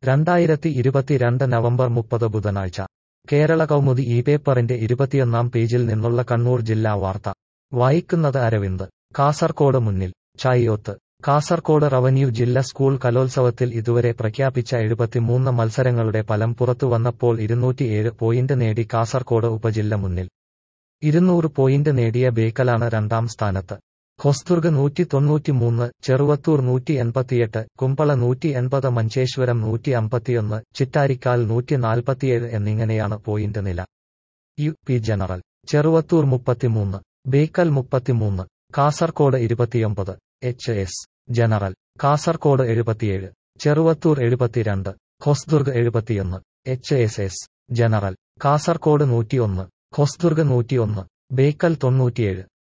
രണ്ടായിരത്തി ഇരുപത്തിരണ്ട് നവംബർ മുപ്പത് ബുധനാഴ്ച കേരള കൗമുദി ഈ പേപ്പറിന്റെ ഇരുപത്തിയൊന്നാം പേജിൽ നിന്നുള്ള കണ്ണൂർ ജില്ലാ വാർത്ത വായിക്കുന്നത് അരവിന്ദ് കാസർകോട് മുന്നിൽ ചായിയോത്ത് കാസർകോട് റവന്യൂ ജില്ല സ്കൂൾ കലോത്സവത്തിൽ ഇതുവരെ പ്രഖ്യാപിച്ച എഴുപത്തിമൂന്ന് മത്സരങ്ങളുടെ ഫലം പുറത്തുവന്നപ്പോൾ ഇരുന്നൂറ്റിയേഴ് പോയിന്റ് നേടി കാസർകോട് ഉപജില്ല മുന്നിൽ ഇരുന്നൂറ് പോയിന്റ് നേടിയ ബേക്കലാണ് രണ്ടാം സ്ഥാനത്ത് ഹൊസ്ദുർഗ് നൂറ്റി തൊണ്ണൂറ്റിമൂന്ന് ചെറുവത്തൂർ നൂറ്റി എൺപത്തിയെട്ട് കുമ്പള നൂറ്റി എൺപത് മഞ്ചേശ്വരം നൂറ്റി അമ്പത്തിയൊന്ന് ചിറ്റാരിക്കാൽ നൂറ്റി നാൽപ്പത്തിയേഴ് എന്നിങ്ങനെയാണ് പോയിന്റ് നില യു പി ജനറൽ ചെറുവത്തൂർ മുപ്പത്തിമൂന്ന് ബേക്കൽ മുപ്പത്തിമൂന്ന് കാസർകോട് ഇരുപത്തിയൊമ്പത് എച്ച് എസ് ജനറൽ കാസർകോട് എഴുപത്തിയേഴ് ചെറുവത്തൂർ എഴുപത്തിരണ്ട് ഹൊസ്ദുർഗ് എഴുപത്തിയൊന്ന് H S S general Kasaragod നൂറ്റിയൊന്ന് ഹൊസ്ദുർഗ് നൂറ്റിയൊന്ന് ബേക്കൽ തൊണ്ണൂറ്റിയേഴ്